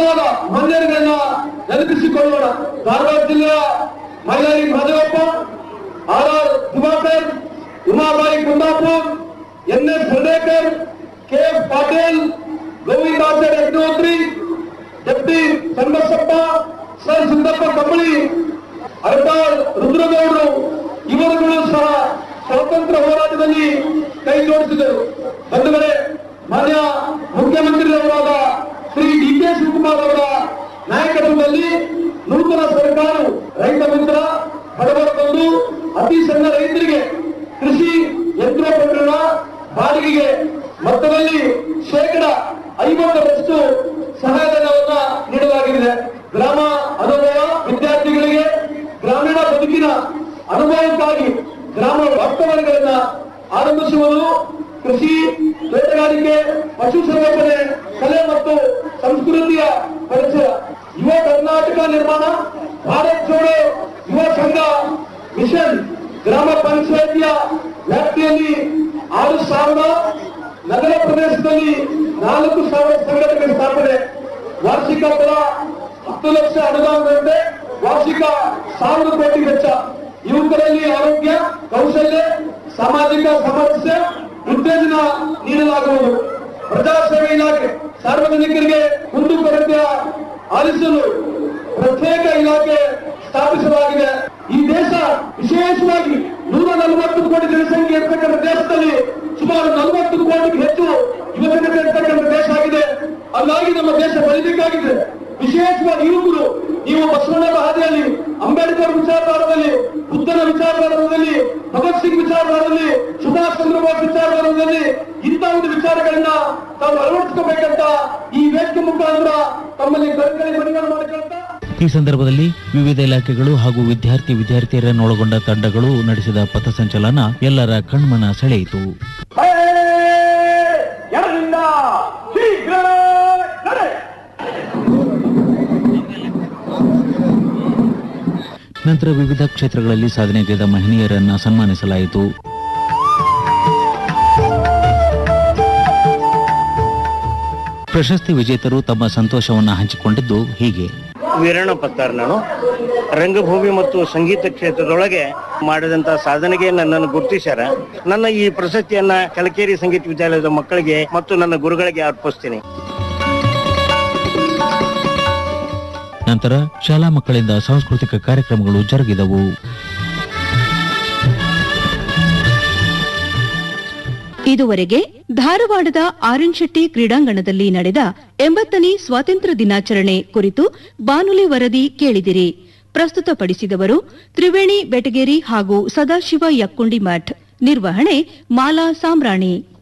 ಅಮರವಾದ ಮಹಿಳೆಯರನ್ನ ನೆನಪಿಸಿಕೊಳ್ಳೋಣ ಧಾರವಾಡ ಜಿಲ್ಲೆಯ Mailari Mahadevappa R R Diwakar Umabai Kundapur N S Hardekar K F Patil Govindacharya Agnihotri deputy Channabasappa sir Siddappa Kambli Arpal ರುದ್ರಗೌಡರು ಇವರುಗಳು ಸಹ ಸ್ವಾತಂತ್ರ್ಯ ಹೋರಾಟದಲ್ಲಿ ಕೈ ಜೋಡಿಸಿದರು ಬಂಧುಗಳೇ ಮಾನ್ಯ ಮುಖ್ಯಮಂತ್ರಿಯವರಾದ ಶ್ರೀ ಡಿ ಕೆ ಶಿವಕುಮಾರ್ ಅವರ ನಾಯಕತ್ವದಲ್ಲಿ ನೂತನ ಸರ್ಕಾರವು ರೈತ ಮಿತ್ರ ಬಡವರ ಬಂಧು ಅತಿ ಸಣ್ಣ ರೈತರಿಗೆ ಕೃಷಿ ಯಂತ್ರೋಪಕರಣ ಬಾಡಿಗೆಗೆ ಮೊತ್ತದಲ್ಲಿ ಶೇಕಡ ಐವತ್ತರಷ್ಟು ಸಹಾಯಧನವನ್ನ ನೀಡಲಾಗಿದೆ ಗ್ರಾಮ ಅನುಭವ ವಿದ್ಯಾರ್ಥಿಗಳಿಗೆ ಗ್ರಾಮೀಣ ಬದುಕಿನ ಅನುಭವಕ್ಕಾಗಿ ಗ್ರಾಮ ವಾಸ್ತವಗಳನ್ನ ಆರಂಭಿಸುವುದು ಕೃಷಿ ತೋಟಗಾರಿಕೆ ಪಶುಸಂಗೋಪನೆ ಕಲೆ ಮತ್ತು ಸಂಸ್ಕೃತಿಯ ಪರಿಚಯ ಯುವ ಕರ್ನಾಟಕ ನಿರ್ಮಾಣ ಭಾರತ್ ಜೋಡೋ ಯುವ ಸಂಘ ಮಿಷನ್ ಗ್ರಾಮ ಪಂಚಾಯಿತಿಯ ವ್ಯಾಪ್ತಿಯಲ್ಲಿ ಆರು ಸಾವಿರ ನಗರ ಪ್ರದೇಶದಲ್ಲಿ ನಾಲ್ಕು ಸಾವಿರ ಸಂಘಟನೆ ಸ್ಥಾಪನೆ ವಾರ್ಷಿಕ ಬಲ ಹತ್ತು ಲಕ್ಷ ಅನುದಾನದಂತೆ ವಾರ್ಷಿಕ ಸಾವಿರ ಕೋಟಿ ವೆಚ್ಚ ಯುವಕರಲ್ಲಿ ಆರೋಗ್ಯ ಕೌಶಲ್ಯ ಸಾಮಾಜಿಕ ಸಾಮರಸ್ಯ ಉತ್ತೇಜನ ನೀಡಲಾಗುವುದು ಪ್ರಜಾಸೇವೆ ಇಲಾಖೆ ಸಾರ್ವಜನಿಕರಿಗೆ ಕುಂದುಕೊರತೆ ಆಲಿಸಲು ಪ್ರತ್ಯೇಕ ಇಲಾಖೆ ಸ್ಥಾಪಿಸಲಾಗಿದೆ ಈ ದೇಶ ವಿಶೇಷವಾಗಿ ನೂರ ನಲವತ್ತು ಕೋಟಿ ಜನಸಂಖ್ಯೆ ಇರ್ತಕ್ಕಂಥ ದೇಶದಲ್ಲಿ ಸುಮಾರು ನಲವತ್ತು ಕೋಟಿಗೂ ಹೆಚ್ಚು ಯುವಜನತೆ ಇರ್ತಕ್ಕಂಥ ದೇಶ ಆಗಿದೆ ಹಾಗಾಗಿ ನಮ್ಮ ದೇಶ ಬೆಳಿಬೇಕಾಗಿದೆ ವಿಶೇಷವಾಗಿ ಯುವಕರು ನೀವು ಬಸವಣ್ಣನ ಹಾದಿಯಲ್ಲಿ ಅಂಬೇಡ್ಕರ್ ವಿಚಾರಧಾರದಲ್ಲಿ ಬುದ್ಧನ ವಿಚಾರಧಾರದಲ್ಲಿ ಭಗತ್ ಸಿಂಗ್ ವಿಚಾರಧಾರದಲ್ಲಿ ಸುಭಾಷ್ ಚಂದ್ರ ಬೋಸ್ ವಿಚಾರಧಾರದಲ್ಲಿ ಇಂಥ ಒಂದು ವಿಚಾರಗಳನ್ನ ತಾವು ಅಳವಡಿಸ್ಕೋಬೇಕಂತ ಈ ವೇದಿಕೆ ಮುಖಾಂತರ ತಮ್ಮಲ್ಲಿ ಕೈಕಳಿ ಮನವಿಯನ್ನು ಮಾಡಿಕೊಳ್ತಾ ಈ ಸಂದರ್ಭದಲ್ಲಿ ವಿವಿಧ ಇಲಾಖೆಗಳು ಹಾಗೂ ವಿದ್ಯಾರ್ಥಿ ವಿದ್ಯಾರ್ಥಿಯರನ್ನೊಳಗೊಂಡ ತಂಡಗಳು ನಡೆಸಿದ ಪಥಸಂಚಲನ ಎಲ್ಲರ ಕಣ್ಮನ ಸೆಳೆಯಿತು ಎಡದಿಂದ ಶೀಘ್ರ ನಡೆ ನಂತರ ವಿವಿಧ ಕ್ಷೇತ್ರಗಳಲ್ಲಿ ಸಾಧನೆಗೈದ ಮಹಿಳೆಯರನ್ನ ಸನ್ಮಾನಿಸಲಾಯಿತು ಪ್ರಶಸ್ತಿ ವಿಜೇತರು ತಮ್ಮ ಸಂತೋಷವನ್ನ ಹಂಚಿಕೊಂಡಿದ್ದು ಹೀಗೆ ವೀರಣ್ಣ ಪತ್ತಾರ್ ನಾನು ರಂಗಭೂಮಿ ಮತ್ತು ಸಂಗೀತ ಕ್ಷೇತ್ರದೊಳಗೆ ಮಾಡಿದಂತ ಸಾಧನೆಗೆ ನನ್ನನ್ನು ಗುರುತಿಸ್ಯಾರ ನನ್ನ ಈ ಪ್ರಶಸ್ತಿಯನ್ನ ಕಲಕೇರಿ ಸಂಗೀತ ವಿದ್ಯಾಲಯದ ಮಕ್ಕಳಿಗೆ ಮತ್ತು ನನ್ನ ಗುರುಗಳಿಗೆ ಅರ್ಪಿಸ್ತೀನಿ ನಂತರ ಶಾಲಾ ಮಕ್ಕಳಿಂದ ಸಾಂಸ್ಕೃತಿಕ ಕಾರ್ಯಕ್ರಮಗಳು ಜರುಗಿದವು ಇದುವರೆಗೆ ಧಾರವಾಡದ ಆರ್ಎನ್ ಶೆಟ್ಟಿ ಕ್ರೀಡಾಂಗಣದಲ್ಲಿ ನಡೆದ ಎಂಬತ್ತನೇ ಸ್ವಾತಂತ್ರ್ಯ ದಿನಾಚರಣೆ ಕುರಿತು ಬಾನುಲಿ ವರದಿ ಕೇಳಿದಿರಿ ಪ್ರಸ್ತುತಪಡಿಸಿದವರು ತ್ರಿವೇಣಿ ಬೆಟಗೇರಿ ಹಾಗೂ ಸದಾಶಿವ ಯಕ್ಕುಂಡಿ ಮಠ್ ನಿರ್ವಹಣೆ ಮಾಲಾ ಸಾಮ್ರಾಣಿ